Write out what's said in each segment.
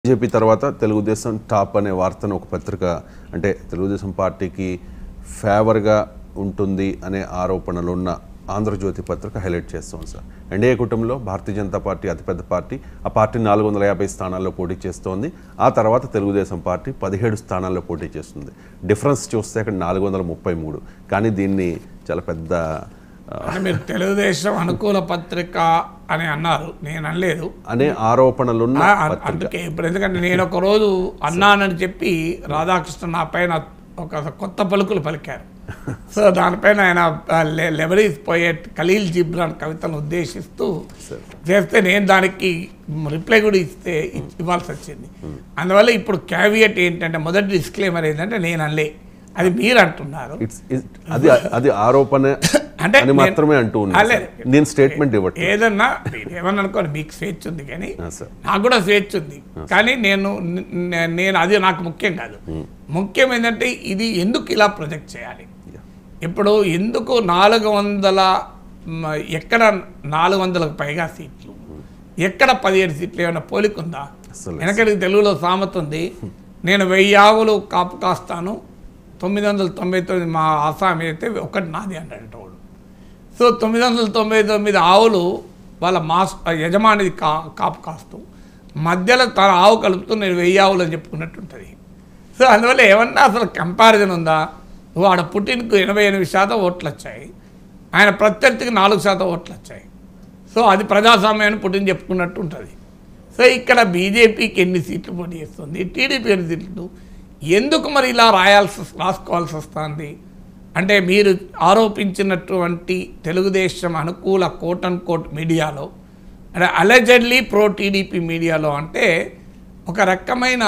BJP తర్వాత Telugu Desam top అనే వార్తను ఒక పత్రిక అంటే తెలుగుదేశం పార్టీకి ఫేవర్గా ఉంటుంది అనే ఆరోపణలు ఉన్న ఆంధ్రజ్యోతి పత్రిక హైలైట్ చేస్తాం సార్ ఎన్డీఏ కుటుంబంలో భారతీయ జనతా పార్టీ అతిపెద్ద పార్టీ ఆ పార్టీ నాలుగు వందల యాభై స్థానాల్లో పోటీ చేస్తోంది ఆ తర్వాత తెలుగుదేశం పార్టీ పదిహేడు స్థానాల్లో పోటీ చేస్తుంది డిఫరెన్స్ చూస్తే అక్కడ నాలుగు వందల ముప్పై మూడు కానీ దీన్ని చాలా పెద్ద ఆ, అంటే మీరు తెలుగుదేశం అనుకూల పత్రిక అని అన్నారు నేను అనలేదు అనే ఆరోపణలున్న ఆ, అ- పత్రిక అందుకే ఇప్పుడు ఎందుకంటే నేను ఒక రోజు అన్నానని చెప్పి రాధాకృష్ణ నా పైన ఒక కొత్త పలుకులు పలికారు సో దానిపైన ఆయన లెబరీస్ పోయేట్ ఖలీల్ జిబ్రాన్ కవితను ఉద్దేశిస్తూ చేస్తే నేను దానికి రిప్లై కూడా ఇస్తే ఇ- ఇవ్వాల్సి వచ్చింది అందువల్ల ఇప్పుడు క్యావియట్ ఏంటంటే మొదటి డిస్క్లైమర్ ఏంటంటే నేను అనలే అది మీరు అంటున్నారు ఇట్స్ ఇట్- అది అది ఆరోపణ అంటే అని నేను- మాత్రమే అంటూ ఉన్నాను అలే. సార్. నేను స్టేట్మెంట్ ఇవ్వట్లేదు ఏదన్నా మీరు ఏమన్నా అనుకోండి మీకు స్వేచ్ఛ ఉంది కానీ ఆ, సార్ నాకు కూడా స్వేచ్ఛ ఉంది కానీ నేను నే- నేను అది నాకు ముఖ్యం కాదు ముఖ్యం ఏంటంటే ఇది ఎందుకు ఇలా ప్రొజెక్ట్ చేయాలి Yeah. ఇప్పుడు ఎందుకు నాలుగు వందల మ, ఎక్కడ నాలుగు వందలకు పైగా సీట్లు ఎక్కడ పదిహేడు సీట్లు ఏమైనా పోలికుందా అసలు వెనకడికి తెలుగులో సామెత ఉంది నేను వెయ్యి ఆవులు కాపు కాస్తాను తొమ్మిది వందల తొంభై తొమ్మిది మా ఆసామి అయితే ఒకటి నాది అన్నాడు వాడు సో తొమ్మిది వందల తొంభై తొమ్మిది ఆవులు వాళ్ళ మాస్ యజమానిది కా కాపు కాస్తూ మధ్యలో తన ఆవు కలుపుతూ నేను వెయ్యి ఆవులు అని చెప్పుకున్నట్టు ఉంటుంది సో అందువల్ల ఏమన్నా అసలు కంపారిజన్ ఉందా వాడు పుట్టినకు ఎనభై ఎనిమిది శాతం ఓట్లు వచ్చాయి ఆయన ప్రత్యర్థికి నాలుగు శాతం ఓట్లు వచ్చాయి సో అది ప్రజాస్వామ్యాన్ని పుట్టిన చెప్పుకున్నట్టు ఉంటుంది సో ఇక్కడ బీజేపీకి ఎన్ని సీట్లు పోటీ చేస్తుంది టీడీపీ ఎన్ని సీట్లు ఎందుకు మరి ఇలా రాయాల్సి రాసుకోవాల్సి వస్తుంది అంటే మీరు ఆరోపించినటువంటి తెలుగుదేశం అనుకూల కోట్ అండ్ కోట్ మీడియాలో అంటే అలెజెడ్లీ ప్రో టీడీపీ మీడియాలో అంటే ఒక రకమైన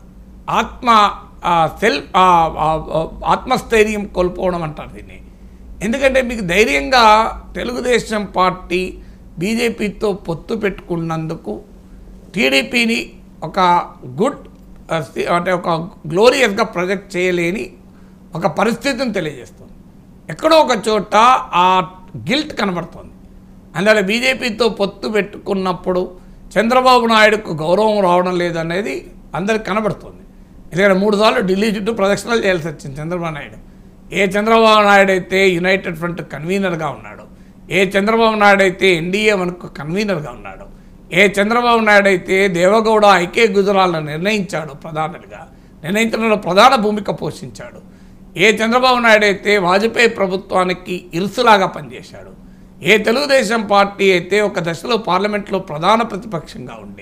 ఆత్మ సెల్ఫ్ ఆత్మస్థైర్యం కోల్పోవడం అంటారు దీన్ని ఎందుకంటే మీకు ధైర్యంగా తెలుగుదేశం పార్టీ బీజేపీతో పొత్తు పెట్టుకున్నందుకు టీడీపీని ఒక గుడ్ ఆ, సి- అంటే ఒక గ్లోరియస్గా ప్రొజెక్ట్ చేయలేని ఒక పరిస్థితిని తెలియజేస్తుంది ఎక్కడో ఒక చోట ఆ గిల్ట్ కనబడుతుంది అందువల్ల బీజేపీతో పొత్తు పెట్టుకున్నప్పుడు చంద్రబాబు నాయుడుకు గౌరవం రావడం లేదనేది అందరికి కనబడుతుంది ఎందుకంటే మూడు సార్లు ఢిల్లీ చుట్టూ ప్రదక్షిణలు చేయాల్సి వచ్చింది చంద్రబాబు నాయుడు ఏ చంద్రబాబు నాయుడు అయితే యునైటెడ్ ఫ్రంట్ కన్వీనర్గా ఉన్నాడు ఏ చంద్రబాబు నాయుడు అయితే ఎన్డీఏ మనకు కన్వీనర్గా ఉన్నాడు ఏ చంద్రబాబు నాయుడు అయితే దేవగౌడ ఐకే గుజరాలను నిర్ణయించాడు ప్రధానులుగా నిర్ణయించడంలో ప్రధాన భూమిక పోషించాడు ఏ చంద్రబాబు నాయుడు అయితే వాజ్పేయి ప్రభుత్వానికి ఇరుసులాగా పనిచేశాడు ఏ తెలుగుదేశం పార్టీ అయితే ఒక దశలో పార్లమెంట్లో ప్రధాన ప్రతిపక్షంగా ఉండే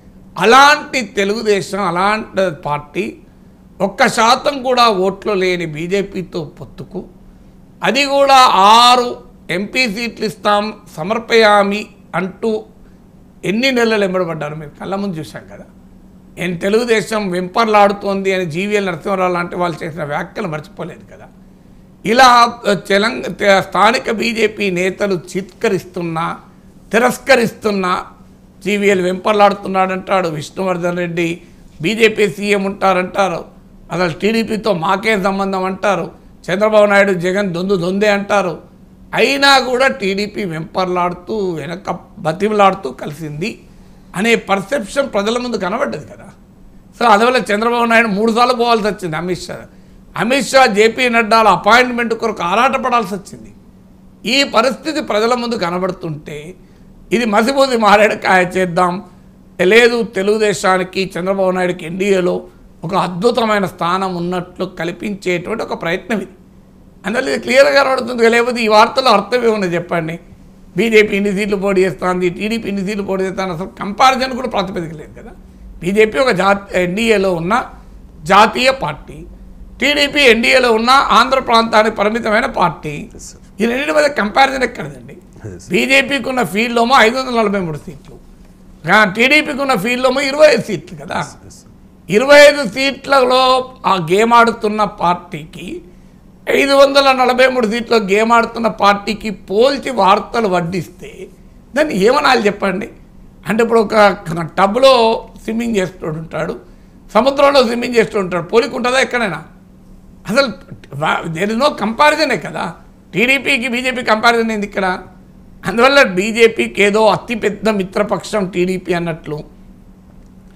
అలాంటి తెలుగుదేశం అలాంటి పార్టీ ఒక్క శాతం కూడా ఓట్లు లేని బీజేపీతో పొత్తుకు అది కూడా ఆరు ఎంపీ సీట్లు ఇస్తాం సమర్పయామి అంటూ ఎన్ని నెలలు ఎంబడబడ్డారు మీరు కళ్ళ ముందు చూశాం కదా నేను తెలుగుదేశం వెంపర్లాడుతోంది అని జీవీఎల్ నరసింహారావు లాంటి వాళ్ళు చేసిన వ్యాఖ్యలు మర్చిపోలేదు కదా ఇలా తెలంగ తె- స్థానిక బీజేపీ నేతలు చిత్కరిస్తున్నా తిరస్కరిస్తున్నా జీవీఎల్ వెంపర్లాడుతున్నాడంటాడు విష్ణువర్ధన్ రెడ్డి బీజేపీ సీఎం ఉంటారంటారు అసలు టీడీపీతో మాకే సంబంధం అంటారు చంద్రబాబు నాయుడు జగన్ దొందు దొందే అంటారు అయినా కూడా టీడీపీ వెంపర్లాడుతూ వెనక బతిమలాడుతూ కలిసింది అనే పర్సెప్షన్ ప్రజల ముందు కనబడ్డది కదా సో అందువల్ల చంద్రబాబు నాయుడు మూడు సార్లు పోవాల్సి వచ్చింది అమిత్ షా అమిత్ షా జేపీ నడ్డాల అపాయింట్మెంట్ కొరకు ఆరాటపడాల్సి వచ్చింది ఈ పరిస్థితి ప్రజల ముందు కనబడుతుంటే ఇది మసిబూసి మారేడుకాయ చేద్దాం లేదు తెలుగుదేశానికి చంద్రబాబు నాయుడుకి ఎన్డీఏలో ఒక అద్భుతమైన స్థానం ఉన్నట్లు కల్పించేటువంటి ఒక ప్రయత్నం ఇది అందువల్ల ఇది క్లియర్గా కనబడుతుంది లేకపోతే ఈ వార్తలో అర్థం ఏముంది చెప్పండి బీజేపీ ఇన్ని సీట్లు పోటీ చేస్తుంది టీడీపీ ఇన్ని సీట్లు పోటీ చేస్తాను అసలు కంపారిజన్ కూడా ప్రాతిపదిక లేదు కదా బీజేపీ ఒక జా ఎన్డీఏలో ఉన్న జాతీయ పార్టీ టీడీపీ ఎన్డీఏలో ఉన్న ఆంధ్ర ప్రాంతానికి పరిమితమైన పార్టీ Yes, sir. ఈ రెండింటి మధ్య కంపారిజన్ ఎక్కడదండి Yes, sir. బీజేపీకి ఉన్న ఫీల్డ్లోమో ఐదు వందల నలభై మూడు సీట్లు టీడీపీకి ఉన్న ఫీల్డ్లోమో ఇరవై ఐదు సీట్లు కదా Yes, sir. ఇరవై ఐదు సీట్లలో ఆ గేమ్ ఆడుతున్న పార్టీకి ఐదు వందల నలభై మూడు సీట్లో గేమ్ ఆడుతున్న పార్టీకి పోల్చి వార్తలు వడ్డిస్తే దాన్ని ఏమనాలి చెప్పండి అంటే ఇప్పుడు ఒక టబ్లో స్విమ్మింగ్ చేస్తూ ఉంటాడు సముద్రంలో స్విమ్మింగ్ చేస్తూ ఉంటాడు పోలిక ఉంటుందా ఎక్కడైనా అసలు దేర్ ఇస్ నో కంపారిజనే కదా టీడీపీకి బీజేపీ కంపారిజన్ ఏంది ఇక్కడ అందువల్ల బీజేపీకి ఏదో అతిపెద్ద మిత్రపక్షం టీడీపీ అన్నట్లు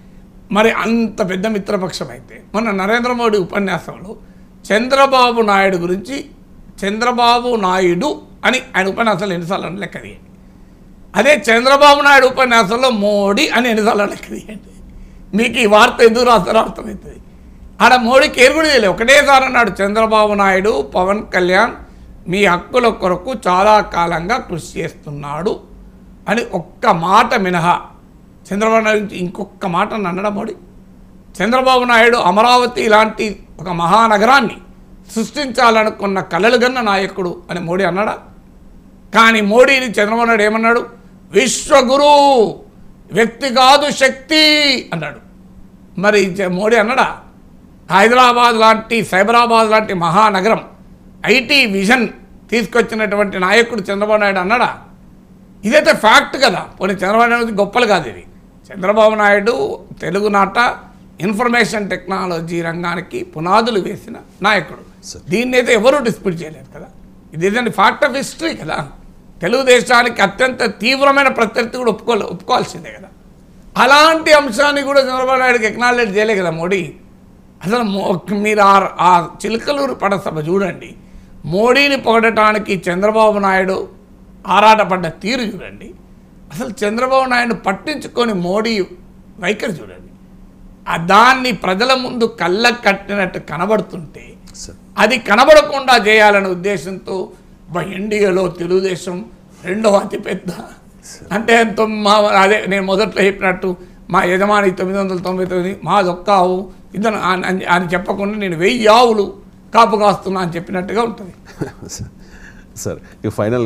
మరి అంత పెద్ద మిత్రపక్షం అయితే మొన్న నరేంద్ర మోడీ ఉపన్యాసంలో చంద్రబాబు నాయుడు గురించి చంద్రబాబు నాయుడు అని ఆయన ఉపన్యాసాలు ఎన్నిసార్లు అని లెక్క తీయండి అదే చంద్రబాబు నాయుడు ఉపన్యాసంలో మోడీ అని ఎన్నిసార్లు లెక్క తీయండి మీకు ఈ వార్త ఎందుకు రాస్తారో అర్థమవుతుంది ఆడ మోడీకి ఏరు కూడా తెలియదు ఒకటేసారి అన్నాడు చంద్రబాబు నాయుడు పవన్ కళ్యాణ్ మీ హక్కుల కొరకు చాలా కాలంగా కృషి చేస్తున్నాడు అని ఒక్క మాట మినహా చంద్రబాబు నాయుడు గురించి ఇంకొక మాట అనడం మోడీ చంద్రబాబు నాయుడు అమరావతి లాంటి ఒక మహానగరాన్ని సృష్టించాలనుకున్న కలలుగన్న నాయకుడు అని మోడీ అన్నాడా కానీ మోడీని చంద్రబాబు నాయుడు ఏమన్నాడు విశ్వగురు వ్యక్తి కాదు శక్తి అన్నాడు మరి జ- మోడీ అన్నాడా హైదరాబాద్ లాంటి సైబరాబాద్ లాంటి మహానగరం ఐటీ విజన్ తీసుకొచ్చినటువంటి నాయకుడు చంద్రబాబు నాయుడు అన్నాడా ఇదైతే ఫ్యాక్ట్ కదా పోనీ చంద్రబాబు నాయుడు గొప్పలు కాదు ఇది చంద్రబాబు నాయుడు తెలుగునాట ఇన్ఫర్మేషన్ టెక్నాలజీ రంగానికి పునాదులు వేసిన నాయకుడు Sir. దీన్ని అయితే ఎవరు డిస్ప్యూట్ చేయలేరు కదా ఇది ఏదంటే ఫ్యాక్ట్ ఆఫ్ హిస్టరీ కదా తెలుగుదేశానికి అత్యంత తీవ్రమైన ప్రత్యర్థి కూడా ఒప్పుకోలే ఒప్పుకోవాల్సిందే కదా అలాంటి అంశాన్ని కూడా చంద్రబాబు నాయుడుకి ఎక్నాలెడ్జ్ చేయలే కదా మోడీ అసలు మో- మీరు ఆ ఆ చిలకలూరు పడసభ చూడండి మోడీని పొగడటానికి చంద్రబాబు నాయుడు ఆరాటపడ్డ తీరు చూడండి అసలు చంద్రబాబు నాయుడు పట్టించుకొని మోడీ వైఖరి చూడండి ఆ దాన్ని ప్రజల ముందు కళ్ళ కట్టినట్టు కనబడుతుంటే సార్ అది కనబడకుండా చేయాలనే ఉద్దేశంతో బ- ఎన్డీఏలో తెలుగుదేశం రెండవ అతిపెద్ద అంటే తొమ్- మా అదే నేను మొదట్లో చెప్పినట్టు మా యజమాని తొమ్మిది వందల తొంభై తొమ్మిది మాది ఒక్క ఆవు ఇద్దరు అని- అని- అని చెప్పకుండా నేను వెయ్యి ఆవులు కాపు కాస్తున్నా అని చెప్పినట్టుగా ఉంటుంది సార్ ఇక ఫైనల్